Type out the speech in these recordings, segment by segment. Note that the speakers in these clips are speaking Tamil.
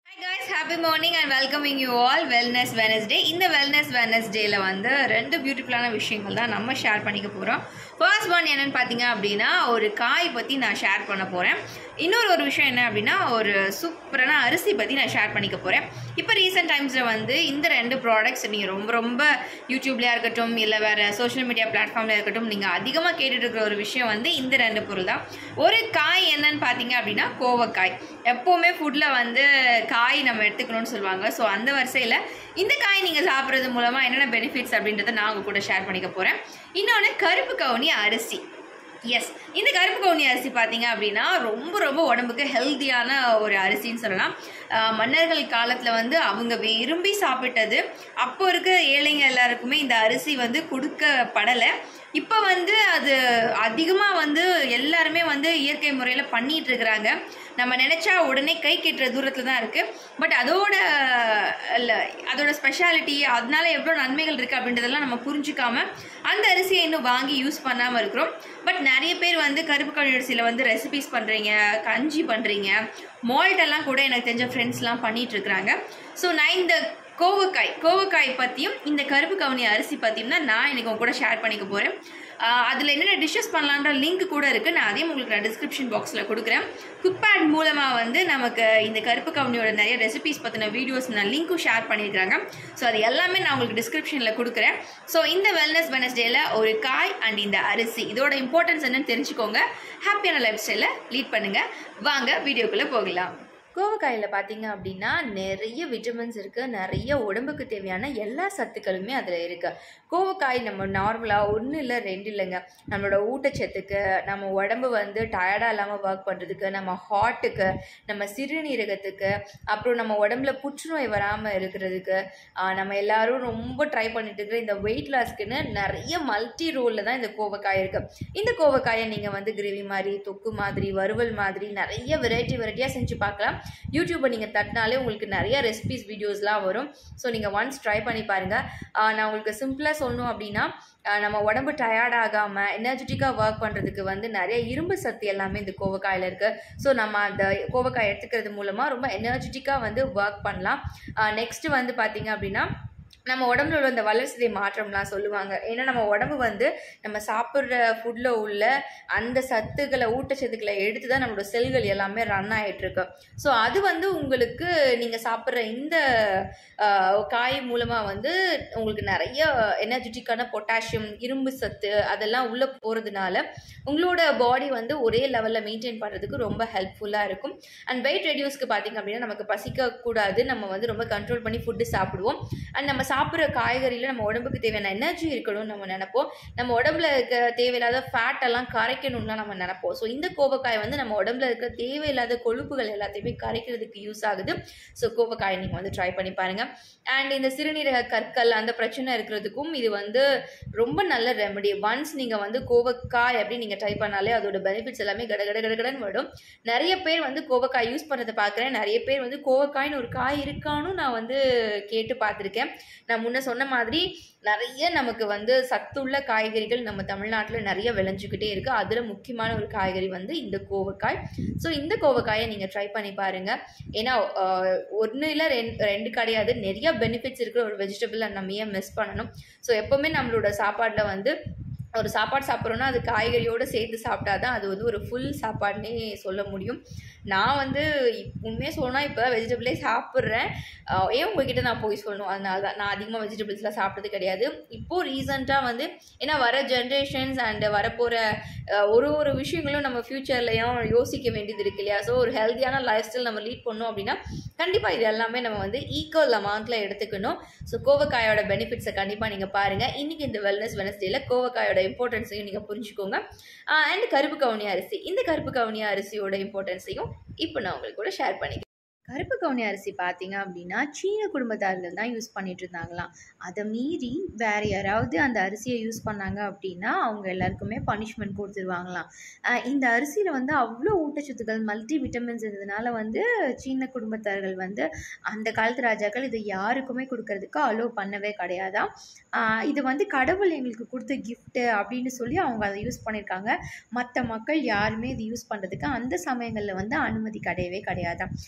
happy morning and welcoming you all wellness Wednesday இந்த வெல்னஸ் வெனஸ்டேல வந்து ரெண்டு பியூட்டிஃபுல்லான விஷயங்கள் தான் நம்ம ஷேர் பண்ணிக்க போகிறோம் ஃபர்ஸ்ட் ஒன் என்னன்னு பார்த்தீங்க அப்படின்னா ஒரு காய் பற்றி நான் ஷேர் பண்ண போகிறேன் இன்னொரு ஒரு விஷயம் என்ன அப்படின்னா ஒரு சூப்பரான அரிசி பற்றி நான் ஷேர் பண்ணிக்க போகிறேன் இப்போ ரீசெண்ட் டைம்ஸில் வந்து இந்த ரெண்டு ப்ராடக்ட்ஸ் நீங்கள் ரொம்ப ரொம்ப யூடியூப்லையாக இருக்கட்டும் இல்லை வேறு சோஷியல் மீடியா பிளாட்ஃபார்மில் இருக்கட்டும் நீங்கள் அதிகமாக கேட்டுட்டு இருக்கிற ஒரு விஷயம் வந்து இந்த ரெண்டு பொருள் தான் ஒரு காய் என்னன்னு பார்த்தீங்க அப்படின்னா கோவக்காய் எப்போவுமே ஃபுட்டில் வந்து காய் நம்ம எடுத்துக்கணும்னு சொல்லுவாங்க ஸோ அந்த வரிசையில் இந்த காய் நீங்கள் சாப்பிட்றது மூலமாக என்னென்ன பெனிஃபிட்ஸ் அப்படின்றத நான் உங்க கூட ஷேர் பண்ணிக்க போகிறேன் இன்னொன்று கருப்பு கவுனி அரிசி எஸ் இந்த கருப்பு கவுனி அரிசி பார்த்தீங்க அப்படின்னா ரொம்ப ரொம்ப உடம்புக்கு ஹெல்த்தியான ஒரு அரிசின்னு சொல்லலாம் ஆஹ் மன்னர்கள் காலத்தில் வந்து அவங்க விரும்பி சாப்பிட்டது அப்போ இருக்க ஏழைங்க எல்லாருக்குமே இந்த அரிசி வந்து கொடுக்கப்படலை இப்போ வந்து அது அதிகமாக வந்து எல்லாருமே வந்து இயற்கை முறையில் பண்ணிட்டு இருக்கிறாங்க நம்ம நினச்சா உடனே கை கெட்டுற தூரத்தில் தான் இருக்குது பட் அதோட இல்லை அதோட ஸ்பெஷாலிட்டி அதனால எவ்வளோ நன்மைகள் இருக்குது அப்படின்றதெல்லாம் நம்ம புரிஞ்சுக்காம அந்த அரிசியை இன்னும் வாங்கி யூஸ் பண்ணாமல் இருக்கிறோம் பட் நிறைய பேர் வந்து கருப்பு கழி அரிசியில் வந்து ரெசிபிஸ் பண்ணுறீங்க கஞ்சி பண்ணுறீங்க மால்ட் எல்லாம் கூட எனக்கு தெரிஞ்ச ஃப்ரெண்ட்ஸ்லாம் பண்ணிட்டு இருக்கிறாங்க ஸோ நான் இந்த கோவக்காய் கோவக்காய் பற்றியும் இந்த கருப்பு கவுனி அரிசி பற்றியும் தான் நான் இன்னைக்கு உங்க கூட ஷேர் பண்ணிக்க போகிறேன் அதில் என்னென்ன டிஷ்ஷஸ் பண்ணலான்ற லிங்க் கூட இருக்குது நான் அதையும் உங்களுக்கு நான் டிஸ்கிரிப்ஷன் பாக்ஸில் கொடுக்குறேன் குக்பேட் மூலமாக வந்து நமக்கு இந்த கருப்பு கவுனியோட நிறைய ரெசிபிஸ் பற்றின வீடியோஸ் நான் லிங்க்கும் ஷேர் பண்ணியிருக்காங்க ஸோ அது எல்லாமே நான் உங்களுக்கு டிஸ்கிரிப்ஷனில் கொடுக்குறேன் ஸோ இந்த வெல்னஸ் வெனஸ்டேல ஒரு காய் அண்ட் இந்த அரிசி இதோட இம்பார்ட்டன்ஸ் என்னன்னு தெரிஞ்சுக்கோங்க ஹாப்பியான லைஃப் ஸ்டைலை லீட் பண்ணுங்கள் வாங்க வீடியோக்குள்ளே போகலாம் கோவக்காயில் பார்த்தீங்க அப்படின்னா நிறைய விட்டமின்ஸ் இருக்குது நிறைய உடம்புக்கு தேவையான எல்லா சத்துக்களுமே அதில் இருக்குது கோவக்காய் நம்ம நார்மலாக ஒன்றும் இல்லை ரெண்டு இல்லைங்க நம்மளோட ஊட்டச்சத்துக்கு நம்ம உடம்பு வந்து டயர்டாக இல்லாமல் ஒர்க் பண்ணுறதுக்கு நம்ம ஹார்ட்டுக்கு நம்ம சிறுநீரகத்துக்கு அப்புறம் நம்ம உடம்புல புற்றுநோய் வராமல் இருக்கிறதுக்கு ஆஹ் நம்ம எல்லாரும் ரொம்ப ட்ரை பண்ணிட்டு இருக்கிற இந்த வெயிட் லாஸ்க்குன்னு நிறைய மல்டி ரோலில் தான் இந்த கோவக்காய் இருக்குது இந்த கோவக்காயை நீங்கள் வந்து கிரேவி மாதிரி தொக்கு மாதிரி வறுவல் மாதிரி நிறைய வெரைட்டி வெரைட்டியாக செஞ்சு பார்க்கலாம் யூடியூப்பை நீங்கள் தட்டினாலே உங்களுக்கு நிறைய ரெசிபிஸ் வீடியோஸ்லாம் வரும் ஸோ நீங்கள் ஒன்ஸ் ட்ரை பண்ணி பாருங்கள் நான் உங்களுக்கு சிம்பிளாக சொல்லணும் அப்படின்னா ஆஹ் நம்ம உடம்பு டயர்ட் ஆகாமல் எனர்ஜெட்டிக்காக ஒர்க் பண்ணுறதுக்கு வந்து நிறைய இரும்பு சத்து எல்லாமே இந்த கோவக்காயில் இருக்குது ஸோ நம்ம அந்த கோவக்காய் எடுத்துக்கிறது மூலமாக ரொம்ப எனர்ஜெட்டிக்காக வந்து ஒர்க் பண்ணலாம் நெக்ஸ்ட்டு வந்து பார்த்தீங்க அப்படின்னா நம்ம உடம்புல உள்ள இந்த வளர்சிதை மாற்றம்லாம் சொல்லுவாங்க ஏன்னா நம்ம உடம்பு வந்து நம்ம சாப்பிட்ற ஃபுட்டில் உள்ள அந்த சத்துக்களை ஊட்டச்சத்துக்களை எடுத்து தான் நம்மளோட செல்கள் எல்லாமே ரன் ஆகிட்டு இருக்கு ஸோ அது வந்து உங்களுக்கு நீங்கள் சாப்பிட்ற இந்த ஆஹ், காய் மூலமாக வந்து உங்களுக்கு நிறைய எனர்ஜெட்டிக்கான பொட்டாசியம் இரும்பு சத்து அதெல்லாம் உள்ளே போகிறதுனால உங்களோட பாடி வந்து ஒரே லெவலில் மெயின்டைன் பண்ணுறதுக்கு ரொம்ப ஹெல்ப்ஃபுல்லாக இருக்கும் அண்ட் வெயிட் ரெடியூஸ்க்கு பார்த்தீங்க அப்படின்னா நமக்கு பசிக்கக்கூடாது நம்ம வந்து ரொம்ப கண்ட்ரோல் பண்ணி ஃபுட்டு சாப்பிடுவோம் அண்ட் நம்ம சாப்பிட்ற காய்கறியில் நம்ம உடம்புக்கு தேவையான எனர்ஜி இருக்கணும்னு நம்ம நினைப்போம் நம்ம உடம்புல இருக்க தேவையில்லாத ஃபேட் எல்லாம் கரைக்கணும்லாம் நம்ம நினைப்போம் ஸோ இந்த கோவக்காய் வந்து நம்ம உடம்புல இருக்க தேவையில்லாத கொழுப்புகள் எல்லாத்தையுமே கரைக்கிறதுக்கு யூஸ் ஆகுது ஸோ கோவக்காயை நீங்கள் வந்து ட்ரை பண்ணி பாருங்கள் அண்ட் இந்த சிறுநீரக கற்கள் அந்த பிரச்சனை இருக்கிறதுக்கும் இது வந்து ரொம்ப நல்ல ரெமெடி ஒன்ஸ் நீங்கள் வந்து கோவக்காய் அப்படி நீங்கள் ட்ரை பண்ணாலே அதோட பெனிஃபிட்ஸ் எல்லாமே கட கட கட கடன்னு வரும் நிறைய பேர் வந்து கோவக்காய் யூஸ் பண்ணுறதை பார்க்குறேன் நிறைய பேர் வந்து கோவக்காய்னு ஒரு காய் இருக்கான்னு நான் வந்து கேட்டு பார்த்துருக்கேன் நான் முன்ன சொன்ன மாதிரி நிறைய நமக்கு வந்து சத்துள்ள காய்கறிகள் நம்ம தமிழ்நாட்டில் நிறைய விளைஞ்சிக்கிட்டே இருக்குது அதில் முக்கியமான ஒரு காய்கறி வந்து இந்த கோவக்காய் ஸோ இந்த கோவக்காயை நீங்கள் ட்ரை பண்ணி பாருங்கள் ஏன்னா ஒன்று இல்லை ரெண்டு ரெண்டு கிடையாது நிறைய பெனிஃபிட்ஸ் இருக்கிற ஒரு வெஜிடபிள் நம்ம ஏன் மிஸ் பண்ணணும் ஸோ எப்போவுமே நம்மளோட சாப்பாட்டில் வந்து ஒரு சாப்பாடு சாப்பிட்றோன்னா அது காய்கறியோடு சேர்த்து சாப்பிட்டா தான் அது வந்து ஒரு ஃபுல் சாப்பாடுனே சொல்ல முடியும் நான் வந்து இப்- உண்மையாக சொல்லணும்னா இப்போ வெஜிடபிளே சாப்பிட்றேன் ஆஹ் ஏன் உங்ககிட்ட நான் போய் சொல்லணும் அதனால தான் நான் அதிகமாக வெஜிடபிள்ஸ்லாம் சாப்பிட்டது கிடையாது இப்போது ரீசெண்டாக வந்து ஏன்னா வர ஜென்ரேஷன்ஸ் அண்ட் வரப்போகிற ஒரு ஒரு விஷயங்களும் நம்ம ஃப்யூச்சர்லையும் யோசிக்க வேண்டியது இருக்கு இல்லையா ஸோ ஒரு ஹெல்த்தியான லைஃப் ஸ்டைல் நம்ம லீட் பண்ணோம் அப்படின்னா கண்டிப்பாக இது எல்லாமே நம்ம வந்து ஈக்குவல் அமௌண்ட்டில் எடுத்துக்கணும் ஸோ கோவக்காயோட பெனிஃபிட்ஸை கண்டிப்பாக நீங்கள் பாருங்கள் இன்றைக்கி இந்த வெல்னஸ் வெனஸ்டேல கோவக்காயோட இம்பார்ட்டன்ஸையும் நீங்கள் புரிஞ்சுக்கோங்க அண்ட் கருப்பு கவுனி அரிசி இந்த கருப்பு கவுனி அரிசியோட இம்பார்ட்டன்ஸையும் இப்போ நான் உங்களுக்கு கூட ஷேர் பண்ணிக்கிறேன் கருப்பு கவுனி அரிசி பார்த்தீங்க அப்படின்னா சீன குடும்பத்தார்கள் தான் யூஸ் பண்ணிட்டு இருந்தாங்களாம் அதை மீறி வேற யாராவது அந்த அரிசியை யூஸ் பண்ணாங்க அப்படின்னா அவங்க எல்லாருக்குமே பனிஷ்மெண்ட் கொடுத்துருவாங்களாம் ஆஹ் இந்த அரிசியில் வந்து அவ்வளோ ஊட்டச்சத்துக்கள் மல்டி விட்டமின்ஸ் இருந்ததுனால வந்து சீன குடும்பத்தார்கள் வந்து அந்த காலத்து ராஜாக்கள் இதை யாருக்குமே கொடுக்கறதுக்கு அலோவ் பண்ணவே கிடையாதாம் ஆஹ் இது வந்து கடவுள் எங்களுக்கு கொடுத்த கிஃப்ட்டு அப்படின்னு சொல்லி அவங்க அதை யூஸ் பண்ணியிருக்காங்க மற்ற மக்கள் யாருமே இது யூஸ் பண்ணுறதுக்கு அந்த சமயங்களில் வந்து அனுமதி கிடையவே கிடையாதாம் நான்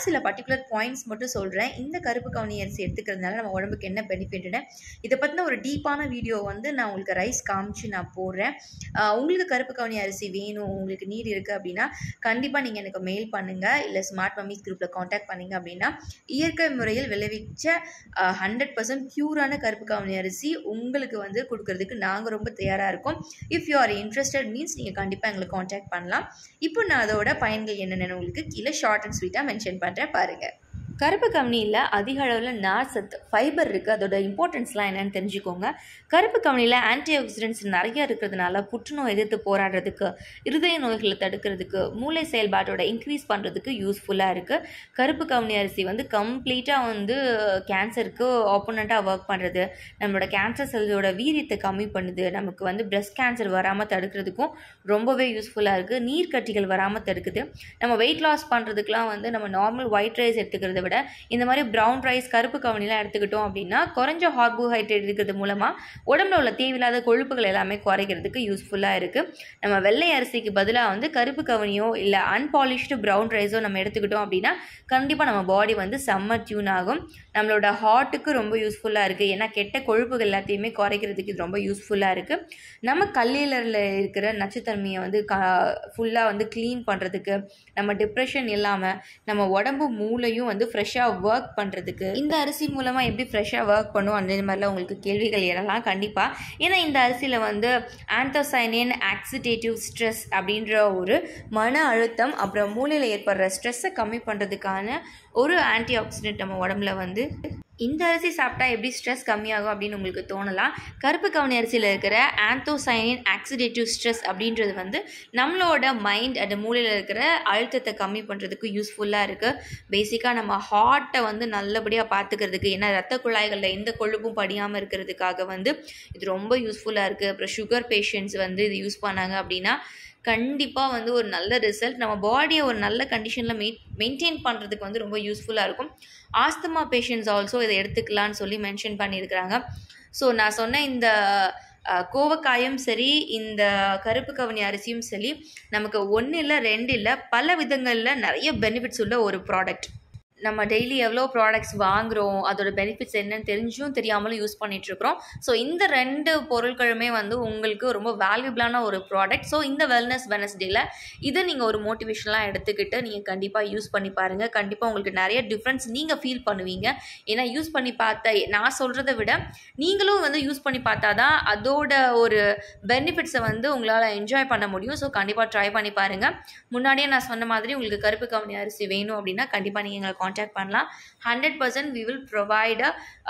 சில பர்டிகுலர் பாயிண்ட்ஸ் மட்டும் சொல்கிறேன் இந்த கருப்பு கவுனி அரிசி எடுத்துக்கிறதுனால நம்ம உடம்புக்கு என்ன பெனிஃபிட்னு இதை பற்றின ஒரு டீப்பான வீடியோ வந்து நான் உங்களுக்கு ரைஸ் காமிச்சு நான் போடுறேன் ஆஹ் உங்களுக்கு கருப்பு கவுனி அரிசி வேணும் உங்களுக்கு நீட் இருக்குது அப்படின்னா கண்டிப்பாக நீங்கள் எனக்கு மெயில் பண்ணுங்கள் இல்லை ஸ்மார்ட் மம்மிஸ் குரூப்பில் காண்டாக்ட் பண்ணீங்க அப்படின்னா இயற்கை முறையில் விளைவிச்ச ஹண்ட்ரட் பர்சன்ட் ப்யூரான கருப்பு கவுனி அரிசி உங்களுக்கு வந்து கொடுக்கறதுக்கு நாங்கள் ரொம்ப தயாராக இருக்கோம் if you are interested means நீங்கள் கண்டிப்பாக எங்களை காண்டாக்ட் பண்ணலாம் இப்போ நான் அதோட பயன்கள் என்னென்னு உங்களுக்கு கீழே ஷார்ட் அண்ட் ஸ்வீட்டாக மென்ஷன் பண்ணுறேன் பாருங்கள் கருப்பு கவனியில் அதிக அளவில் நார் சத்து ஃபைபர் இருக்குது அதோட இம்பார்ட்டன்ஸ்லாம் என்னென்னு தெரிஞ்சுக்கோங்க கருப்பு கவனியில் ஆன்டி ஆக்சிடென்ட்ஸ் நிறைய இருக்கிறதுனால புற்றுநோய் எதிர்த்து போராடுறதுக்கு இருதய நோய்களை தடுக்கிறதுக்கு மூளை செயல்பாட்டோட இன்க்ரீஸ் பண்ணுறதுக்கு யூஸ்ஃபுல்லாக இருக்குது கருப்பு கவனி அரிசி வந்து கம்ப்ளீட்டாக வந்து கேன்சருக்கு ஆப்போனண்ட்டாக ஒர்க் பண்ணுறது நம்மளோட கேன்சர் செல்லோட வீரியத்தை கம்மி பண்ணுது நமக்கு வந்து பிரஸ்ட் கேன்சர் வராமல் தடுக்கிறதுக்கும் ரொம்பவே யூஸ்ஃபுல்லாக இருக்குது நீர்க்கட்டிகள் வராமல் தடுக்குது நம்ம வெயிட் லாஸ் பண்ணுறதுக்குலாம் வந்து நம்ம நார்மல் ஒயிட் ரைஸ் எடுத்துக்கிறத விட இந்த மாதிரி ப்ரௌன் ரைஸ் கருப்பு கவனிலாம் எடுத்துக்கிட்டோம் அப்படின்னா குறைஞ்ச கார்போஹைட்ரேட் இருக்கிறது மூலமாக உடம்புல உள்ள தேவையில்லாத கொழுப்புகள் எல்லாமே குறைக்கிறதுக்கு யூஸ்ஃபுல்லாக இருக்குது நம்ம வெள்ளை அரிசிக்கு பதிலாக வந்து கருப்பு கவனியோ இல்லை அன்பாலிஷ்டு ப்ரௌன் ரைஸோ நம்ம எடுத்துக்கிட்டோம் அப்படின்னா கண்டிப்பாக நம்ம பாடி வந்து செம்ம டியூன் ஆகும் நம்மளோட ஹார்ட்டுக்கு ரொம்ப யூஸ்ஃபுல்லாக இருக்குது ஏன்னா கெட்ட கொழுப்புகள் எல்லாத்தையுமே குறைக்கிறதுக்கு இது ரொம்ப யூஸ்ஃபுல்லாக இருக்குது நம்ம கல்லீரலில் இருக்கிற நச்சுத்தன்மையை வந்து க ஃபுல்லாக வந்து க்ளீன் பண்ணுறதுக்கு நம்ம டிப்ரெஷன் இல்லாமல் நம்ம உடம்பு மூளையும் வந்து ஃப்ரெஷ்ஷாக ஒர்க் பண்ணுறதுக்கு இந்த அரிசி மூலமாக எப்படி ஃப்ரெஷ்ஷாக ஒர்க் பண்ணும் அந்த மாதிரிலாம் உங்களுக்கு கேள்விகள் எழலாம் கண்டிப்பாக ஏன்னா இந்த அரிசியில் வந்து ஆந்தோசைனின் ஆக்சிடேட்டிவ் ஸ்ட்ரெஸ் அப்படின்ற ஒரு மன அழுத்தம் அப்புறம் மூளையில் ஏற்படுற ஸ்ட்ரெஸ்ஸை கம்மி பண்ணுறதுக்கான ஒரு ஆன்டி ஆக்சிடென்ட் நம்ம உடம்புல வந்து இந்த அரிசி சாப்பிட்டா எப்படி ஸ்ட்ரெஸ் கம்மியாகும் அப்படின்னு உங்களுக்கு தோணலாம் கருப்பு கவனி அரிசியில் இருக்கிற ஆந்தோசைனின் ஆக்சிடேட்டிவ் ஸ்ட்ரெஸ் அப்படின்றது வந்து நம்மளோட மைண்ட் அந்த மூளையில் இருக்கிற அழுத்தத்தை கம்மி பண்ணுறதுக்கு யூஸ்ஃபுல்லாக இருக்குது பேசிக்காக நம்ம ஹார்ட்டை வந்து நல்லபடியாக பார்த்துக்கிறதுக்கு ஏன்னா ரத்த குழாய்களில் எந்த கொழுப்பும் படியாமல் இருக்கிறதுக்காக வந்து இது ரொம்ப யூஸ்ஃபுல்லாக இருக்குது அப்புறம் சுகர் பேஷண்ட்ஸ் வந்து இது யூஸ் பண்ணாங்க அப்படின்னா கண்டிப்பாக வந்து ஒரு நல்ல ரிசல்ட் நம்ம பாடியை ஒரு நல்ல கண்டிஷனில் மெயின் மெயின்டைன் பண்ணுறதுக்கு வந்து ரொம்ப யூஸ்ஃபுல்லாக இருக்கும் ஆஸ்துமா பேஷண்ட்ஸ் ஆல்சோ இதை எடுத்துக்கலான்னு சொல்லி மென்ஷன் பண்ணியிருக்கிறாங்க ஸோ நான் சொன்ன இந்த அஹ், கோவக்காயும் சரி இந்த கருப்பு கவனி அரிசியும் சரி நமக்கு ஒன்று இல்லை ரெண்டு இல்லை பல விதங்களில் நிறைய பெனிஃபிட்ஸ் உள்ள ஒரு ப்ராடக்ட் நம்ம டெய்லி எவ்வளோ ப்ராடக்ட்ஸ் வாங்குகிறோம் அதோட பெனிஃபிட்ஸ் என்னன்னு தெரிஞ்சும் தெரியாமலும் யூஸ் பண்ணிகிட்ருக்குறோம் ஸோ இந்த ரெண்டு பொருட்களுமே வந்து உங்களுக்கு ரொம்ப வேல்யூபிளான ஒரு ப்ராடக்ட் ஸோ இந்த வெல்னஸ் வெனஸ்டேல இதை நீங்கள் ஒரு மோட்டிவேஷனலாக எடுத்துக்கிட்டு நீங்கள் கண்டிப்பாக யூஸ் பண்ணி பாருங்கள் கண்டிப்பாக உங்களுக்கு நிறைய டிஃப்ரென்ஸ் நீங்கள் ஃபீல் பண்ணுவீங்க ஏன்னா யூஸ் பண்ணி பார்த்த நான் சொல்கிறத விட நீங்களும் வந்து யூஸ் பண்ணி பார்த்தா தான் அதோட ஒரு பெனிஃபிட்ஸை வந்து உங்களால் என்ஜாய் பண்ண முடியும் ஸோ கண்டிப்பாக ட்ரை பண்ணி பாருங்கள் முன்னாடியே நான் சொன்ன மாதிரி உங்களுக்கு கருப்பு கவனி அரிசி வேணும் அப்படின்னா கண்டிப்பாக நீங்கள் எங்களை காண்டாக்ட் பண்ணலாம் hundred percent we will provide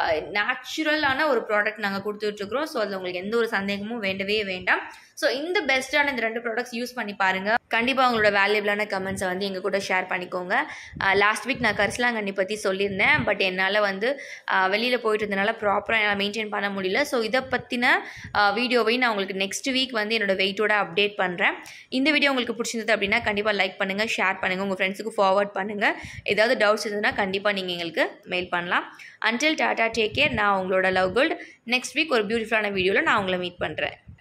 நேச்சுரலான ஒரு ப்ராடக்ட் நாங்கள் கொடுத்துட்ருக்குறோம் ஸோ அதில் உங்களுக்கு எந்த ஒரு சந்தேகமும் வேண்டவே வேண்டாம் ஸோ இந்த பெஸ்ட்டான இந்த ரெண்டு ப்ராடக்ட்ஸ் யூஸ் பண்ணி பாருங்கள் கண்டிப்பாக உங்களோட வேல்யூபிளான கமெண்ட்ஸை வந்து எங்கள் கூட ஷேர் பண்ணிக்கோங்க லாஸ்ட் வீக் நான் கரிசலாங்கண்ணி பற்றி சொல்லியிருந்தேன் பட் என்னால் வந்து வெளியில் போயிட்டு இருந்தனால ப்ராப்பராக என்னால் மெயின்டைன் பண்ண முடியல ஸோ இதை பற்றின வீடியோவையும் நான் உங்களுக்கு நெக்ஸ்ட் வீக் வந்து என்னோட வெயிட்டோட அப்டேட் பண்ணுறேன் இந்த வீடியோ உங்களுக்கு பிடிச்சிருந்தது அப்படின்னா கண்டிப்பாக லைக் பண்ணுங்கள் ஷேர் பண்ணுங்கள் உங்கள் ஃப்ரெண்ட்ஸுக்கு ஃபார்வர்ட் பண்ணுங்கள் ஏதாவது டவுட்ஸ் இருந்ததுன்னா கண்டிப்பாக நீங்கள் எங்களுக்கு மெயில் பண்ணலாம் அன்டில் டாடா டேக் கேர் நான் உங்களோட லவ் கோல்டு நெக்ஸ்ட் வீக் ஒரு பியூட்டிஃபுல்லான வீடியோவில் நான் உங்களை மீட் பண்ணுறேன்